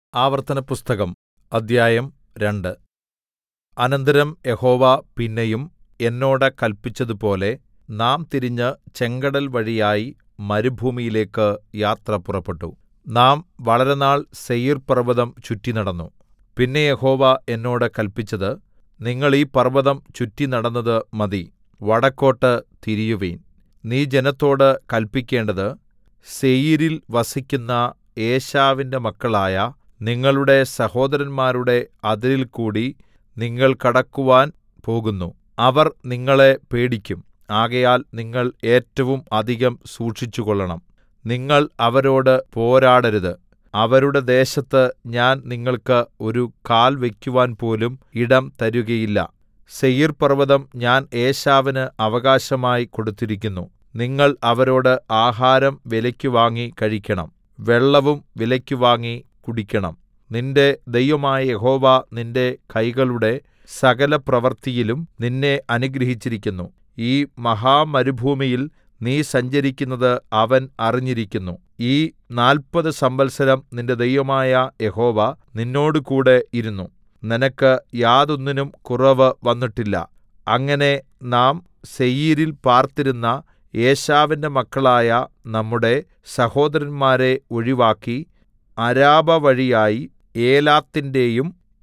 ആവർത്തനപുസ്തകം അദ്ധ്യായം രണ്ട് അനന്തരം യഹോവ പിന്നെയും എന്നോട് കല്പിച്ചതുപോലെ നാം തിരിഞ്ഞ് ചെങ്കടൽ വഴിയായി മരുഭൂമിയിലേക്ക് യാത്ര പുറപ്പെട്ടു നാം വളരെനാൾ സേയീർപർവ്വതം ചുറ്റിനടന്നു പിന്നെ യഹോവ എന്നോട് കല്പിച്ചത് നിങ്ങൾ ഈ പർവ്വതം ചുറ്റിനടന്നത് മതി വടക്കോട്ട് തിരിയുവിൻ നീ ജനത്തോട് കല്പിക്കേണ്ടത് സേയീരിൽ വസിക്കുന്ന ഏശാവിന്റെ മക്കളായ നിങ്ങളുടെ സഹോദരന്മാരുടെ അതിരിൽകൂടി നിങ്ങൾ കടക്കുവാൻ പോകുന്നു അവർ നിങ്ങളെ പേടിക്കും ആകയാൽ നിങ്ങൾ ഏറ്റവും അധികം സൂക്ഷിച്ചുകൊള്ളണം നിങ്ങൾ അവരോട് പോരാടരുത് അവരുടെ ദേശത്ത് ഞാൻ നിങ്ങൾക്ക് ഒരു കാൽ വയ്ക്കുവാൻ പോലും ഇടം തരുകയില്ല സേയീർപർവ്വതം ഞാൻ ഏശാവിന് അവകാശമായി കൊടുത്തിരിക്കുന്നു നിങ്ങൾ അവരോട് ആഹാരം വിലയ്ക്ക് വാങ്ങി കഴിക്കണം വെള്ളവും വിലയ്ക്ക് വാങ്ങി കുടിക്കണം നിന്റെ ദൈവമായ യഹോവ നിന്റെ കൈകളുടെ സകലപ്രവൃത്തിയിലും നിന്നെ അനുഗ്രഹിച്ചിരിക്കുന്നു ഈ മഹാമരുഭൂമിയിൽ നീ സഞ്ചരിക്കുന്നത് അവൻ അറിഞ്ഞിരിക്കുന്നു ഈ നാല്പത് സംവത്സരം നിന്റെ ദൈവമായ യഹോവ നിന്നോടുകൂടെ ഇരുന്നു നിനക്ക് യാതൊന്നിനും കുറവ് വന്നിട്ടില്ല അങ്ങനെ നാം സേയീരിൽ പാർത്തിരുന്ന ഏശാവിന്റെ മക്കളായ നമ്മുടെ സഹോദരന്മാരെ ഒഴിവാക്കി അരാബ വഴിയായി ഏലാത്തിന്റെയും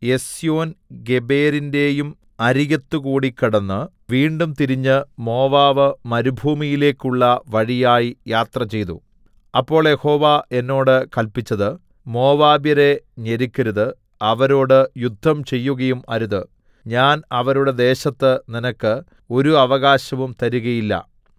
എസ്യോൻഗേബെരിന്റെയും അരികത്തുകൂടി കടന്ന് വീണ്ടും തിരിഞ്ഞ് മോവാബ് മരുഭൂമിയിലേക്കുള്ള വഴിയായി യാത്രചെയ്തു അപ്പോൾ യഹോവ എന്നോട് കല്പിച്ചത് മോവാബ്യരെ ഞെരുക്കരുത് അവരോട് യുദ്ധം ചെയ്യുകയും അരുത് ഞാൻ അവരുടെ ദേശത്ത് നിനക്ക് ഒരു അവകാശവും തരുകയില്ല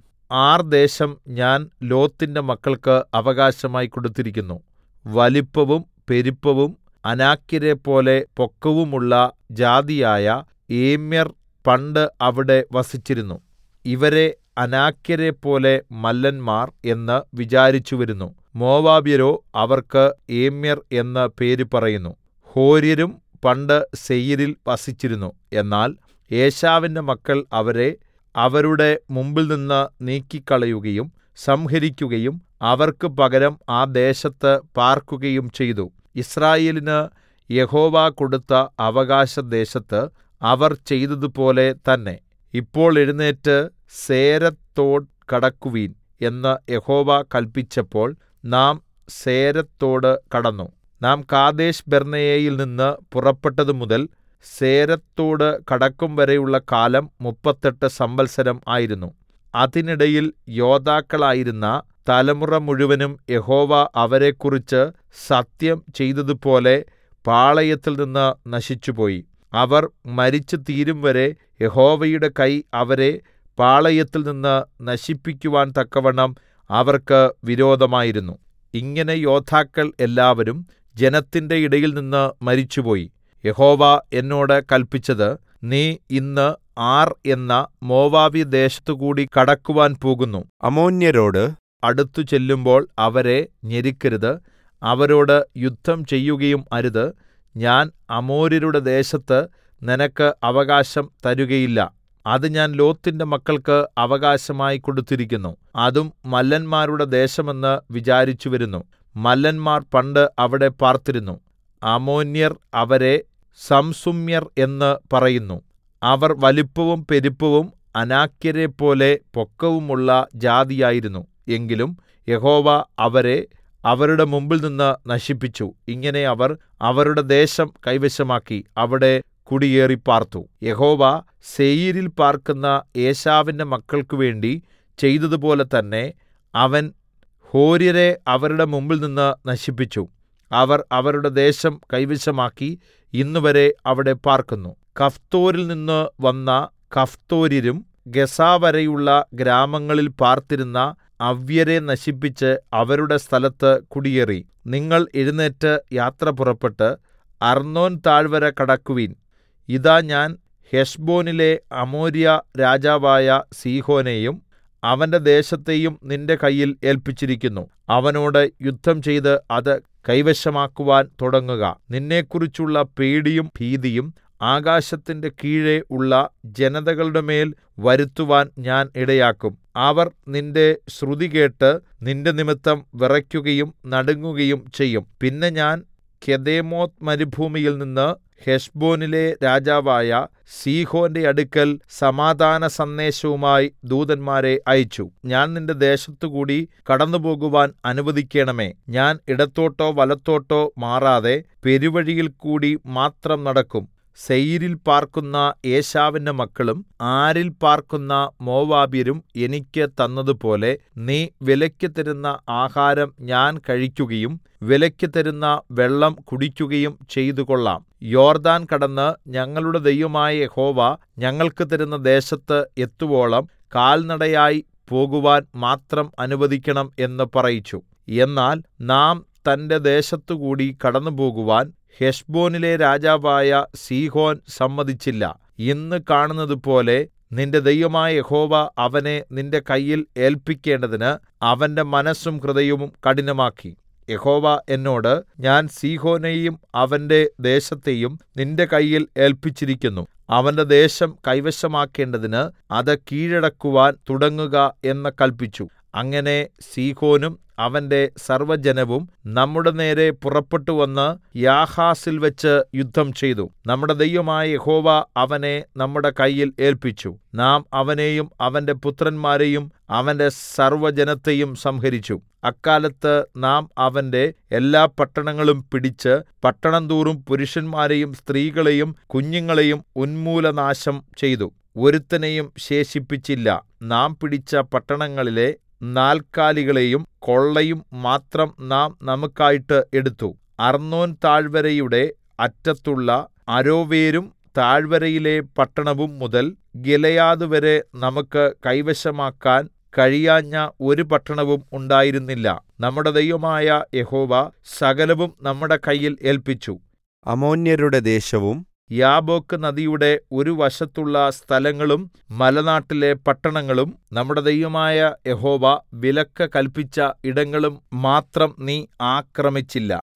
ആർ ദേശം ഞാൻ ലോത്തിന്റെ മക്കൾക്ക് അവകാശമായി കൊടുത്തിരിക്കുന്നു വലിപ്പവും പെരുപ്പവും അനാക്യരെപ്പോലെ പൊക്കവുമുള്ള ജാതിയായ ഏമ്യർ പണ്ട് അവിടെ വസിച്ചിരുന്നു ഇവരെ അനാക്യരെപ്പോലെ മല്ലന്മാർ എന്ന് വിചാരിച്ചുവരുന്നു മോവാബ്യരോ അവർക്ക് ഏമ്യർ എന്ന് പേര് പറയുന്നു ഹോര്യരും പണ്ട് സേയീരിൽ വസിച്ചിരുന്നു എന്നാൽ ഏശാവിന്റെ മക്കൾ അവരെ അവരുടെ മുമ്പിൽനിന്ന് നീക്കിക്കളയുകയും സംഹരിക്കുകയും അവർക്ക് പകരം ആ ദേശത്ത് പാർക്കുകയും ചെയ്തു യിസ്രായേലിന് യഹോവ കൊടുത്ത അവകാശദേശത്ത് അവർ ചെയ്തതുപോലെ തന്നെ ഇപ്പോൾ എഴുന്നേറ്റ് സേരത്തോട് കടക്കുവിൻ എന്ന് യഹോവ കല്പിച്ചപ്പോൾ നാം സേരത്തോട് കടന്നു നാം കാദേശ് ബർന്നേയയിൽ നിന്ന് പുറപ്പെട്ടതു മുതൽ സേരത്തോട് കടക്കും വരെയുള്ള കാലം മുപ്പത്തെട്ട് സംവത്സരം ആയിരുന്നു അതിനിടയിൽ യോദ്ധാക്കളായിരുന്ന തലമുറ മുഴുവനും യഹോവ അവരെക്കുറിച്ച് സത്യം ചെയ്തതുപോലെ പാളയത്തിൽ നിന്ന് നശിച്ചുപോയി അവർ മരിച്ചു തീരുംവരെ യഹോവയുടെ കൈ അവരെ പാളയത്തിൽ നിന്ന് നശിപ്പിക്കുവാൻ തക്കവണ്ണം അവർക്ക് വിരോധമായിരുന്നു ഇങ്ങനെ യോദ്ധാക്കൾ എല്ലാവരും ജനത്തിന്റെ ഇടയിൽ നിന്ന് മരിച്ചുപോയി യഹോവ എന്നോട് കല്പിച്ചത് നീ ഇന്ന് ആർ എന്ന മോവാബി ദേശത്തുകൂടി കടക്കുവാൻ പോകുന്നു അമ്മോന്യരോട് അടുത്തു ചെല്ലുമ്പോൾ അവരെ ഞെരുക്കരുത് അവരോട് യുദ്ധം ചെയ്യുകയും അരുത് ഞാൻ അമോര്യരുടെ ദേശത്ത് നിനക്ക് അവകാശം തരുകയില്ല അത് ഞാൻ ലോത്തിന്റെ മക്കൾക്ക് അവകാശമായി കൊടുത്തിരിക്കുന്നു അതും മല്ലന്മാരുടെ ദേശമെന്ന് വിചാരിച്ചുവരുന്നു മല്ലന്മാർ പണ്ട് അവിടെ പാർത്തിരുന്നു അമോന്യർ അവരെ സംസുമ്യർ എന്ന് പറയുന്നു അവർ വലിപ്പവും പെരുപ്പവും അനാക്യരെപ്പോലെ പൊക്കവുമുള്ള ജാതിയായിരുന്നു എങ്കിലും യഹോവ അവരെ അവരുടെ മുമ്പിൽനിന്ന് നശിപ്പിച്ചു ഇങ്ങനെ അവർ അവരുടെ ദേശം കൈവശമാക്കി അവിടെ കുടിയേറിപ്പാർത്തു യഹോവ സേയീരിൽ പാർക്കുന്ന ഏശാവിന്റെ മക്കൾക്കു വേണ്ടി ചെയ്തതുപോലെ തന്നെ അവൻ ഹോര്യരെ അവരുടെ മുമ്പിൽനിന്ന് നശിപ്പിച്ചു അവർ അവരുടെ ദേശം കൈവശമാക്കി ഇന്നുവരെ അവിടെ പാർക്കുന്നു കഫ്തോരിൽ നിന്ന് വന്ന കഫ്തോര്യരും ഗസാ വരെയുള്ള ഗ്രാമങ്ങളിൽ പാർത്തിരുന്ന അവ്യരെ നശിപ്പിച്ച് അവരുടെ സ്ഥലത്ത് കുടിയേറി നിങ്ങൾ എഴുന്നേറ്റ് യാത്ര പുറപ്പെട്ട് അർന്നോൻ താഴ്വര കടക്കുവിൻ ഇതാ ഞാൻ ഹെശ്ബോനിലെ അമോര്യ രാജാവായ സീഹോനെയും അവന്റെ ദേശത്തെയും നിന്റെ കയ്യിൽ ഏല്പിച്ചിരിക്കുന്നു അവനോട് യുദ്ധം ചെയ്ത് അത് കൈവശമാക്കുവാൻ തുടങ്ങുക നിന്നെക്കുറിച്ചുള്ള പേടിയും ഭീതിയും ആകാശത്തിന്റെ കീഴെ ഉള്ള ജനതകളുടെ മേൽ വരുത്തുവാൻ ഞാൻ ഇടയാക്കും അവർ നിന്റെ ശ്രുതി കേട്ട് നിന്റെ നിമിത്തം വിറയ്ക്കുകയും നടുങ്ങുകയും ചെയ്യും പിന്നെ ഞാൻ കെദേമോത്ത് മരുഭൂമിയിൽ നിന്ന് ഹെശ്ബോനിലെ രാജാവായ സീഹോന്റെ അടുക്കൽ സമാധാന സന്ദേശവുമായി ദൂതന്മാരെ അയച്ചു ഞാൻ നിന്റെ ദേശത്തുകൂടി കടന്നുപോകുവാൻ അനുവദിക്കേണമേ ഞാൻ ഇടത്തോട്ടോ വലത്തോട്ടോ മാറാതെ പെരുവഴിയിൽ കൂടി മാത്രം നടക്കും സെയീരിൽ പാർക്കുന്ന ഏശാവിന്റെ മക്കളും ആരിൽ പാർക്കുന്ന മോവാബ്യരും എനിക്ക് തന്നതുപോലെ നീ വിലയ്ക്ക് തരുന്ന ആഹാരം ഞാൻ കഴിക്കുകയും വിലയ്ക്ക് തരുന്ന വെള്ളം കുടിക്കുകയും ചെയ്തുകൊള്ളാം യോർദാൻ കടന്ന് ഞങ്ങളുടെ ദൈവമായ യഹോവ ഞങ്ങൾക്ക് തരുന്ന ദേശത്ത് എത്തുവോളം കാൽനടയായി പോകുവാൻ മാത്രം അനുവദിക്കണം എന്ന് പറയിച്ചു എന്നാൽ നാം തന്റെ ദേശത്തുകൂടി കടന്നുപോകുവാൻ ഹെശ്ബോനിലെ രാജാവായ സീഹോൻ സമ്മതിച്ചില്ല ഇന്ന് കാണുന്നതുപോലെ നിന്റെ ദൈവമായ യഹോവ അവനെ നിന്റെ കയ്യിൽ ഏല്പിക്കേണ്ടതിന് അവന്റെ മനസ്സും ഹൃദയവും കഠിനമാക്കി യഹോവ എന്നോട് ഞാൻ സീഹോനെയും അവന്റെ ദേശത്തെയും നിന്റെ കയ്യിൽ ഏല്പിച്ചിരിക്കുന്നു അവന്റെ ദേശം കൈവശമാക്കേണ്ടതിന് അത് കീഴടക്കുവാൻ തുടങ്ങുക എന്ന് കല്പിച്ചു അങ്ങനെ സീഹോനും അവന്റെ സർവ്വജനവും നമ്മുടെ നേരെ പുറപ്പെട്ടു വന്ന് യാഹാസിൽ വെച്ച് യുദ്ധം ചെയ്തു നമ്മുടെ ദൈവമായ യഹോവ അവനെ നമ്മുടെ കയ്യിൽ ഏല്പിച്ചു നാം അവനെയും അവന്റെ പുത്രന്മാരെയും അവന്റെ സർവ്വജനത്തെയും സംഹരിച്ചു അക്കാലത്ത് നാം അവന്റെ എല്ലാ പട്ടണങ്ങളും പിടിച്ച് പട്ടണം തോറും പുരുഷന്മാരെയും സ്ത്രീകളെയും കുഞ്ഞുങ്ങളെയും ഉന്മൂലനാശം ചെയ്തു ഒരുത്തനെയും ശേഷിപ്പിച്ചില്ല നാം പിടിച്ച പട്ടണങ്ങളിലെ നാൽക്കാലികളെയും കൊള്ളയും മാത്രം നാം നമുക്കായിട്ട് എടുത്തു അർന്നോൻ താഴ്വരയുടെ അറ്റത്തുള്ള അരോവേരും താഴ്വരയിലെ പട്ടണവും മുതൽ ഗിലെയാദ് വരെ നമുക്ക് കൈവശമാക്കാൻ കഴിയാഞ്ഞ ഒരു പട്ടണവും ഉണ്ടായിരുന്നില്ല നമ്മുടെ ദൈവമായ യഹോവ സകലവും നമ്മുടെ കയ്യിൽ ഏല്പിച്ചു അമോന്യരുടെ ദേശവും യാബോക്ക് നദിയുടെ ഒരു വശത്തുള്ള സ്ഥലങ്ങളും മലനാട്ടിലെ പട്ടണങ്ങളും നമ്മുടെ ദൈവമായ യഹോവ വിലക്ക് കൽപ്പിച്ച ഇടങ്ങളും മാത്രം നീ ആക്രമിച്ചില്ല